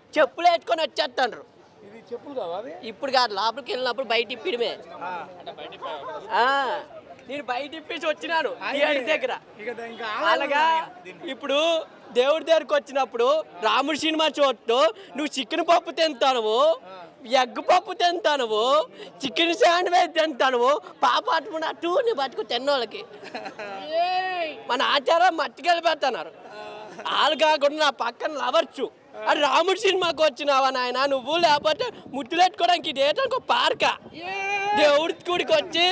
చెప్పులు వేసుకొని వచ్చేస్తాండ్రు ఇది చెప్పులు కావా అవి ఇప్పుడు కాదు లోపలికి వెళ్ళినప్పుడు బయట ఇప్పిడమే ఆ, నేను బయట ఇప్పేసి వచ్చినాను థియేటర్ దగ్గర ఇక దా- ఇంకా అలాగా ఇప్పుడు దేవుడి దగ్గరికి వచ్చినప్పుడు రాముడి సినిమా చూస్తూ నువ్వు చికెన్ పప్పు తింటాను ఎగ్ పప్పు తింటాను చికెన్ శాండ్విచ్ తింటాను పాప అట్టుకున్నట్టు నీ బతుకు తిన్నోళ్ళకి మన ఆచారం మట్టికెళ్ళి పెడుతున్నారు వాళ్ళు కాకుండా నా పక్కన లవర్చు అది రాముడి సినిమాకి వచ్చినావా నాయన నువ్వు లేకపోతే ముద్దులెట్టుకోవడానికి ఇదేంటో పార్క దేవుడి గుడికి వచ్చి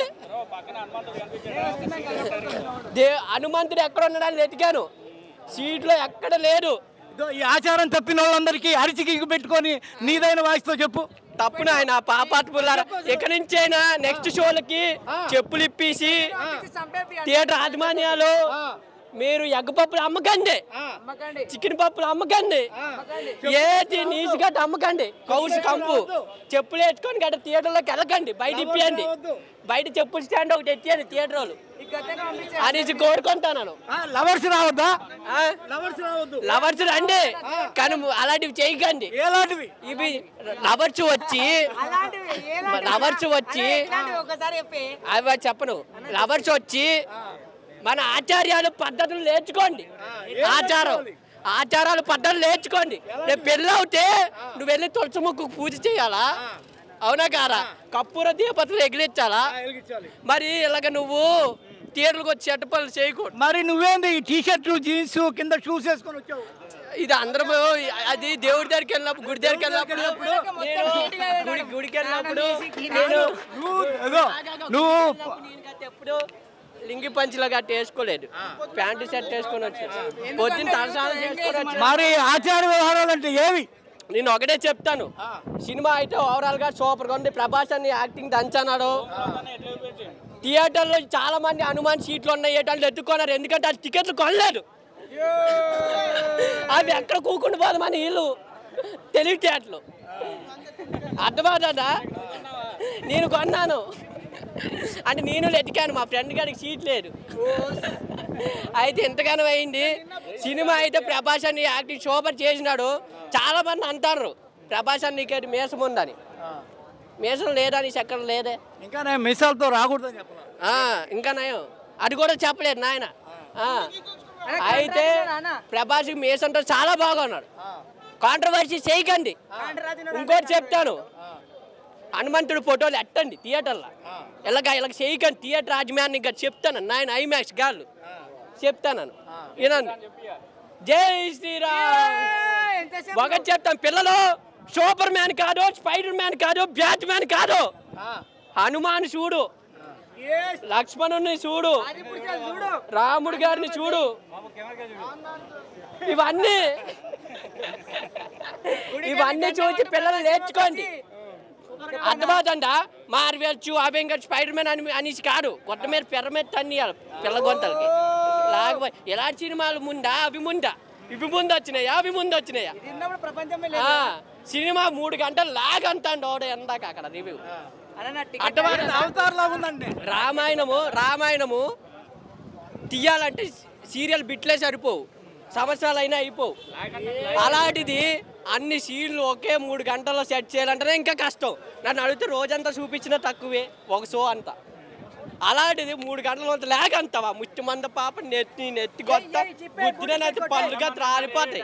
దే హనుమంతుడు ఎక్కడ ఉన్నాడని వెతికాను సీట్లో ఎక్కడ లేడు ఇదో ఈ ఆచారం తప్పిన వాళ్ళందరికీ అరిచికి పెట్టుకొని నీదైన వాయిస్తో చెప్పు తప్పు నాయన పాపాట పుల్లారా ఇక్కడి నుంచైనా నెక్స్ట్ షోలకి చెప్పులు ఇప్పేసి థియేటర్ యాజమాన్యాలు మీరు ఎగ్ పప్పులు అమ్మకండి చికెన్ పప్పులు అమ్మకండి ఏది నీసుగా అమ్మకండి కౌసు కంపు చెప్పులు వేసుకొని గట్ట థియేటర్లోకి వెళ్ళకండి బయట ఇప్పియండి బయట చెప్పులు స్టాండ్ ఒకటి ఎత్తియండి థియేటర్ వాళ్ళు అనేసి కోరుకుంటాను లవర్స్ రావద్దా ఆ? లవర్స్ రావద్దు లవర్స్ రండి కానీ అలాంటివి చేయకండి ఎలాంటివి ఇవి లవర్స్ వచ్చి లవర్స్ వచ్చి ఒకసారి చెప్పి అవి చెప్పను లవర్స్ వచ్చి మన ఆచార్యాలు పద్ధతులు నేర్చుకోండి ఆచారం ఆచారాలు పద్ధతులు నేర్చుకోండి రేపు పెళ్ళి అవుతే నువ్వు వెళ్ళి తులసి ముక్కు పూజ చేయాలా అవునా కారా కప్పూర దీపతులు ఎగిలించాలా వెలిగించాలి మరి ఇలాగ నువ్వు థియేటర్కి వచ్చి చెట్ట పనులు చేయకూడదు మరి నువ్వేంది ఈ టీ షర్ట్లు జీన్స్ కింద షూస్ వేసుకొని వచ్చావు ఇది అందరము అది దేవుడి దగ్గరికి వెళ్ళినప్పుడు గుడి దగ్గరికి వెళ్ళినప్పుడు నేను గుడి గుడికి వెళ్ళినప్పుడు నేను నువ్వు ఇదిగో, నువ్వు నేను గట్ట ఎప్పుడు లింగి పంచిలో గట్ట వేసుకోలేదు ప్యాంటు షర్ట్ వేసుకొని వచ్చాను పొద్దున్న తలసానం చేసుకొని వచ్చాను మరి ఆచార వ్యవహారాలు అంటే ఏవి నేను ఒకటే చెప్తాను సినిమా అయితే ఓవరాల్ గా సూపర్ గా ఉంది ప్రభాస్ అని యాక్టింగ్ దంచన్నాడు థియేటర్లో చాలా మంది హనుమాన్ సీట్లు ఉన్నాయి ఏటాళ్ళు ఎత్తుకున్నారు ఎందుకంటే అది టికెట్లు కొనలేదు అవి ఎక్కడ కూకుండా పోదామని వీళ్ళు తెలివితేటలు అర్థమవుతుందా నేను కొన్నాను అంటే నేను ఎతికాను మా ఫ్రెండ్ గారికి సీట్ లేదు అయితే ఎంతగానో అయింది సినిమా అయితే ప్రభాస్ అని యాక్టింగ్ సూపర్ చేసినాడు చాలా మంది అంటారు ప్రభాస్ అని నీకేంటి మీసం ఉందని మీసం లేదని చక్కెర లేదే ఇంకా నేను మిసాల్తో రాకూడదని చెప్పాలి ఆ, ఇంకా నయం అది కూడా చెప్పలేదు నాయన ఆ. అయితే ప్రభాస్ మీసంతో చాలా బాగున్నాడు కాంట్రవర్సీ చేయకండి ఇంకోటి చెప్తాను హనుమంతుడు ఫోటోలు ఎట్టండి థియేటర్లో ఇలాగ ఇలా చేయకండి థియేటర్ రాజమాన్ ఇంకా చెప్తాను నాయన ఐమాక్స్ గాళ్ళు చెప్తాను వినండి జై శ్రీరామ్ ఒకటి చెప్తాను పిల్లలు సూపర్ మ్యాన్ కాదు స్పైడర్ మ్యాన్ కాదు బ్యాట్ మ్యాన్ కాదు హనుమాన్ చూడు లక్ష్మణుని చూడు రాముడు గారిని చూడు ఇవన్నీ ఇవన్నీ చూసి పిల్లలు నేర్చుకోండి అర్థమవుతుందా మార్వెల్చు అవెంగర్ స్పైడర్ మ్యాన్ అని అనేసి కాదు కొత్త మీద పెర్ర మీద తన్నియాలి పిల్ల గొంతలకి లేకపోతే ఎలాంటి సినిమాలు ముందా అవి ముందా ఇవి ముందు వచ్చినాయా అవి ముందు వచ్చినాయా తిన్నప్పుడు ప్రపంచమే ఆ, సినిమా మూడు గంటలు లాగంటాడు ఓడ ఎందాక అక్కడ రివ్యూ అలా అర్థమైందా అవతార్ లాగా ఉందండి రామాయణము రామాయణము తీయాలంటే సీరియల్ బిట్లే సరిపోవు సంవత్సరాలు అయినా అయిపోవు అలాంటిది అన్ని సీన్లు ఒకే మూడు గంటల్లో సెట్ చేయాలంటేనే ఇంకా కష్టం నన్ను అడిగితే రోజంతా చూపించినా తక్కువే ఒక షో అంతా అలాంటిది మూడు గంటల అంత లేక అంతవా ముష్టి మంద పాప నెత్తి నెత్తి కొత్త బుద్ధినైతే పళ్ళుగా రాలిపోతాయి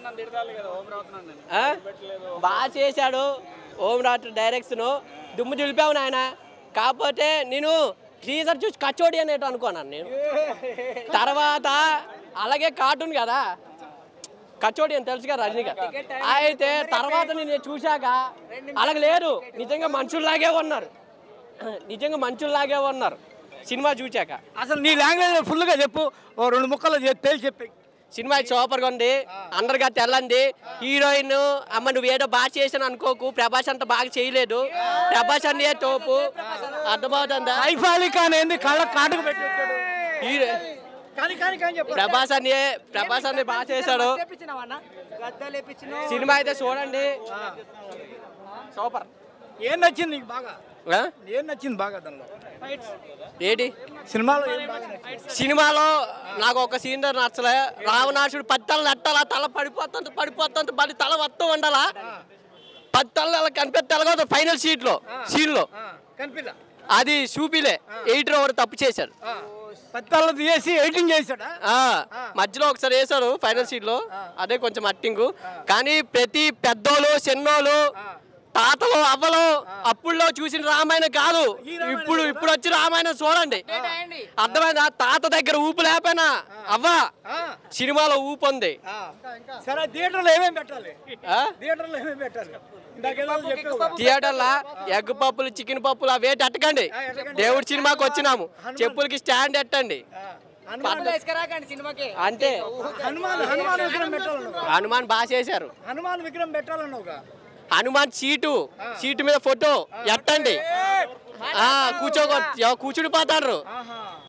ఆ? బాగా చేశాడు ఓం రాత్రి డైరెక్షన్ దుమ్ము దులిపావు నాయన కాకపోతే నేను టీజర్ చూసి కచోడి అనేట్టు అనుకున్నాను నేను తర్వాత అలాగే కార్టూన్ కదా కచోడి అని తెలుసుగా రజనీకాంత్ అయితే తర్వాత నేను చూశాక అలాగ లేరు నిజంగా మనుషుల్లాగే ఉన్నారు నిజంగా మనుషుల్లాగే ఉన్నారు సినిమా చూశాక అసలు నీ లాంగ్వేజ్ ఫుల్గా చెప్పు ఓ రెండు ముక్కలు చె- తేల్చి చెప్పి సినిమా సూపర్గా ఉంది అందరిగా తెల్లంది హీరోయిన్ అమ్మ నువ్వు ఏదో బాగా చేసాను అనుకోకు ప్రభాస్ అంత బాగా చేయలేదు ప్రభాస్ అన్నయ్య తోపు అర్థమవుతుందా సైఫ్ అలీ ఖాన్ ఏంది కళ్ళ కాటుకు పెట్టాడు హీరో కానీ కానీ కానీ చెప్పు ప్రభాస్ అన్నయ్య ప్రభాస్ అన్నయ్య బాగా చేశాడు లేపించినావా గద్దలు లేపించినావు సినిమా అయితే చూడండి సూపర్ ఏం నచ్చింది నీకు బాగా ఆ? ఏం నచ్చింది బాగా దానిలో ఏంటి సినిమాలో ఏం బాగా నచ్చింది సినిమాలో నాకు ఒక సీన్ నచ్చలే రావణాసుడు పది తల నెట్టాలా తల పడిపోతుంది పడిపోతుంది పది తల మొత్తం ఉండాలా పది తల అలా కనిపెట్టాలి ఫైనల్ సీట్ లో సీన్ లో కనిపిల్ల అది చూపిలే ఎయిట్ ఓవర్ తప్పు చేశారు పత్తాలు తీసి ఎడిటింగ్ చేశాడా ఆ, మధ్యలో ఒకసారి వేశారు ఫైనల్ సీట్ లో అదే కొంచెం అట్టింగ్ కానీ ప్రతి పెద్దోళ్ళు చిన్నోళ్ళు తాతలు అవ్వలు అప్పుల్లో చూసిన రామాయణం కాదు ఇప్పుడు ఇప్పుడు వచ్చి రామాయణం చూడండి అర్థమైందా తాత దగ్గర ఊపు లేకపోయినా అవ్వా సినిమాలో ఊపు ఉంది సరే థియేటర్లో ఏమేమి పెట్టాలి ఆ? థియేటర్లో ఏమేమి పెట్టాలి ఇందాకేదో చెప్పావు కదా. థియేటర్లా ఎగ్ పప్పులు చికెన్ పప్పులు అవేటి అట్టకండి దేవుడి సినిమాకి వచ్చినాము చెప్పులకి స్టాండ్ ఎట్టండి హనుమాన్ వేసుకురాకండి సినిమాకి అంతే హనుమాన్ హనుమాన్ విగ్రహం పెట్టాలన్నావు హనుమాన్ బాగా చేశారు హనుమాన్ విగ్రహం పెట్టాలన్నావుగా హనుమాన్ సీటు సీటు మీద ఫోటో ఎట్టండి ఆ కూర్చో కూర్చుని పోతాడు ఆహా